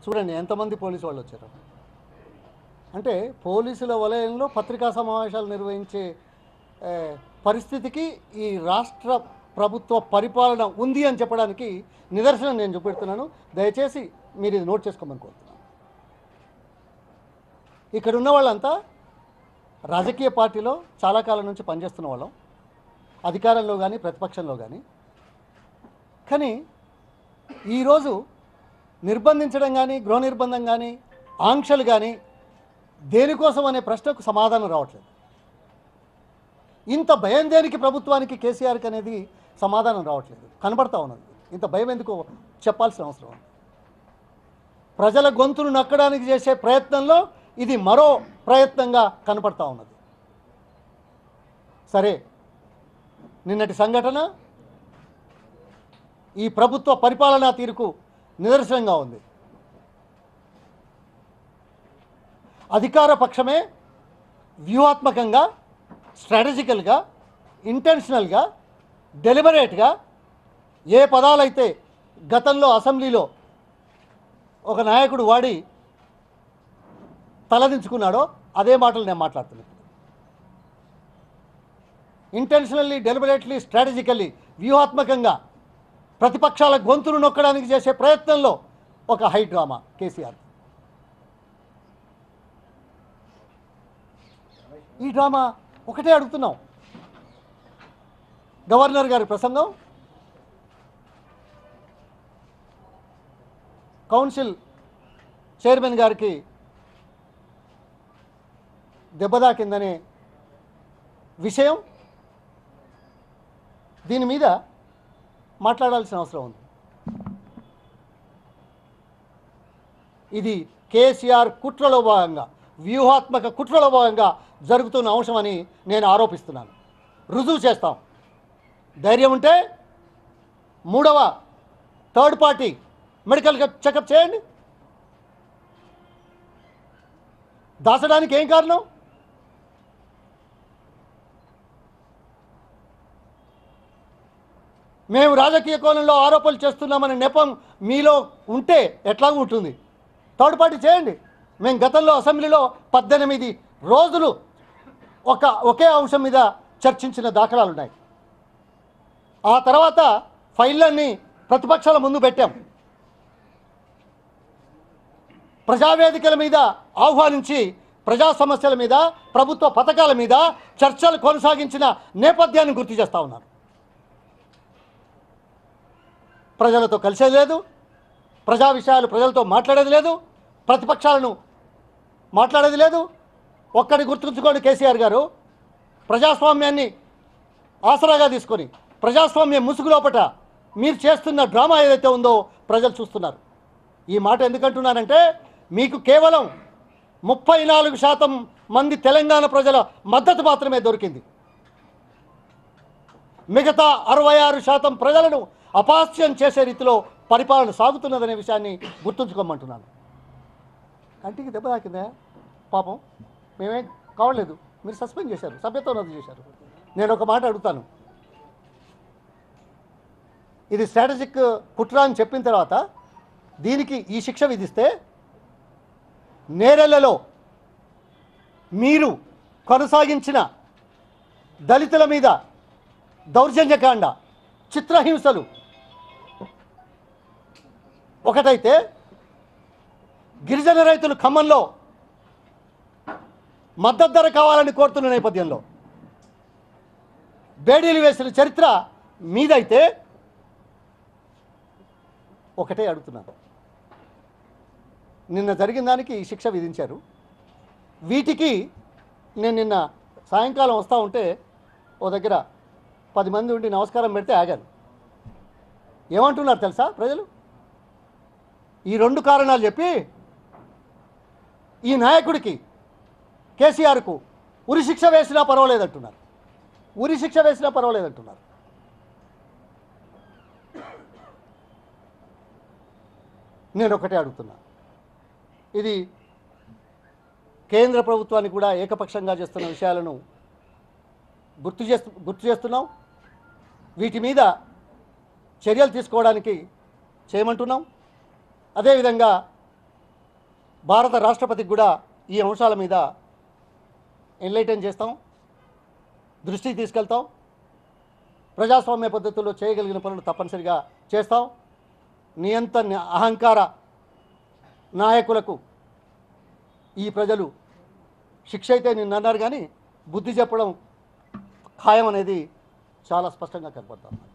చూడండి ఎంతమంది పోలీసు వాళ్ళు వచ్చారు అంటే పోలీసుల వలయంలో పత్రికా సమావేశాలు నిర్వహించే ఏ, పరిస్థితికి ఈ రాష్ట్ర ప్రభుత్వ పరిపాలన ఉంది అని చెప్పడానికి నిదర్శనం నేను చూపెడుతున్నాను దయచేసి మీరు ఇది నోట్ చేసుకోమని కోరుతున్నాను ఇక్కడ ఉన్న వాళ్ళంతా రాజకీయ పార్టీలో చాలా కాలం నుంచి పనిచేస్తున్న వాళ్ళం అధికారంలో కానీ ప్రతిపక్షంలో కానీ కానీ ఈరోజు నిర్బంధించడం కానీ గృహ నిర్బంధం కానీ ఆంక్షలు కానీ దేనికోసం అనే ప్రశ్నకు సమాధానం రావట్లేదు ఇంత భయం దేనికి ప్రభుత్వానికి కేసీఆర్కి అనేది సమాధానం రావట్లేదు కనబడతా ఉన్నది ఇంత భయం ఎందుకు చెప్పాల్సిన అవసరం ఉంది ప్రజల గొంతును నక్కడానికి చేసే ప్రయత్నంలో ఇది మరో ప్రయత్నంగా కనపడతా ఉన్నది సరే నిన్నటి సంఘటన ఈ ప్రభుత్వ పరిపాలనా తీరుకు నిదర్శనంగా ఉంది అధికార పక్షమే వ్యూహాత్మకంగా స్ట్రాటజికల్గా ఇంటెన్షనల్గా డెలిబరేట్గా ఏ పదాలైతే గతంలో అసెంబ్లీలో ఒక నాయకుడు వాడి తలదించుకున్నాడో అదే మాటలు నేను మాట్లాడుతున్నాను ఇంటెన్షనల్లీ డెలిబరేట్లీ స్ట్రాటజికల్లీ వ్యూహాత్మకంగా ప్రతిపక్షాల గొంతును నొక్కడానికి చేసే ప్రయత్నంలో ఒక హై డ్రామా కేసీఆర్ ఈ డ్రామా ఒకటే అడుగుతున్నాం గవర్నర్ గారి ప్రసంగం కౌన్సిల్ చైర్మన్ గారికి దెబ్బతాకిందనే విషయం దీని మీద మాట్లాడాల్సిన అవసరం ఉంది ఇది కేసీఆర్ కుట్రలో భాగంగా వ్యూహాత్మక కుట్రలో భాగంగా జరుగుతున్న అంశమని నేను ఆరోపిస్తున్నాను రుజువు చేస్తాం ధైర్యం ఉంటే మూడవ థర్డ్ పార్టీ మెడికల్ చెకప్ చేయండి దాచడానికి ఏం కారణం మేము రాజకీయ కోణంలో ఆరోపణలు చేస్తున్నామనే నెపం మీలో ఉంటే ఎట్లా ఉంటుంది థర్డ్ పార్టీ చేయండి మేము గతంలో అసెంబ్లీలో పద్దెనిమిది రోజులు ఒక ఒకే అంశం మీద చర్చించిన దాఖలాలు ఉన్నాయి ఆ తర్వాత ఫైళ్ళన్నీ ప్రతిపక్షాల ముందు పెట్టాం ప్రజావేదికల మీద ఆహ్వానించి ప్రజా సమస్యల మీద ప్రభుత్వ పథకాల మీద చర్చలు కొనసాగించిన నేపథ్యాన్ని గుర్తు చేస్తా ఉన్నారు ప్రజలతో కలిసేది లేదు ప్రజా విషయాలు ప్రజలతో మాట్లాడేది లేదు ప్రతిపక్షాలను మాట్లాడేది లేదు ఒక్కడి గుర్తుంచుకోండి కేసీఆర్ గారు ప్రజాస్వామ్యాన్ని ఆసరాగా తీసుకొని ప్రజాస్వామ్యం ముసుగు లోపట మీరు చేస్తున్న డ్రామా ఏదైతే ఉందో ప్రజలు చూస్తున్నారు ఈ మాట ఎందుకంటున్నానంటే మీకు కేవలం ముప్పై నాలుగు శాతం మంది తెలంగాణ ప్రజల మద్దతు మాత్రమే దొరికింది మిగతా అరవై ఆరు శాతం ప్రజలను అపాస్యం చేసే రీతిలో పరిపాలన సాగుతున్నదనే విషయాన్ని గుర్తుంచుకోమంటున్నాను కంటికి దెబ్బ తాకిందా పాపం మేమేం కావలేదు మీరు సస్పెండ్ చేశారు సభ్యత్వం రద్దు చేశారు నేను ఒక మాట అడుగుతాను ఇది స్ట్రాటజిక్ కుట్ర అని చెప్పిన తర్వాత దీనికి ఈ శిక్ష విధిస్తే నేరెళ్లలో మీరు కొనసాగించిన దళితుల మీద దౌర్జన్యకాండ చిత్రహింసలు ఒకటైతే గిరిజన రైతులు ఖమ్మంలో మద్దతు ధర కావాలని కోరుతున్న నేపథ్యంలో బేడీలు వేసిన చరిత్ర మీదైతే ఒకటే అడుగుతున్నాను నిన్న జరిగిన దానికి ఈ శిక్ష విధించారు వీటికి నేను నిన్న సాయంకాలం వస్తూ ఉంటే ఓ దగ్గర పది మంది ఉండి నమస్కారం పెడితే ఆగాను ఏమంటున్నారు తెలుసా ప్రజలు ఈ రెండు కారణాలు చెప్పి ఈ నాయకుడికి కేసీఆర్కు ఉరి శిక్ష వేసినా పర్వాలేదంటున్నారు ఉరి శిక్ష వేసినా పర్వాలేదంటున్నారు నేను ఒకటే అడుగుతున్నా ఇది కేంద్ర ప్రభుత్వానికి కూడా ఏకపక్షంగా చేస్తున్న విషయాలను గుర్తు చేస్తు గుర్తు చేస్తున్నాం వీటి మీద చర్యలు తీసుకోవడానికి చేయమంటున్నాం అదేవిధంగా భారత రాష్ట్రపతికి కూడా ఈ అంశాల మీద ఎన్లైటన్ చేస్తాం దృష్టికి తీసుకెళ్తాం ప్రజాస్వామ్య పద్ధతుల్లో చేయగలిగిన పనులు తప్పనిసరిగా చేస్తాం నియంత అహంకార నాయకులకు ఈ ప్రజలు శిక్ష అయితే నిన్న అన్నారు కానీ బుద్ధి చెప్పడం ఖాయం అనేది చాలా స్పష్టంగా కనపడతాం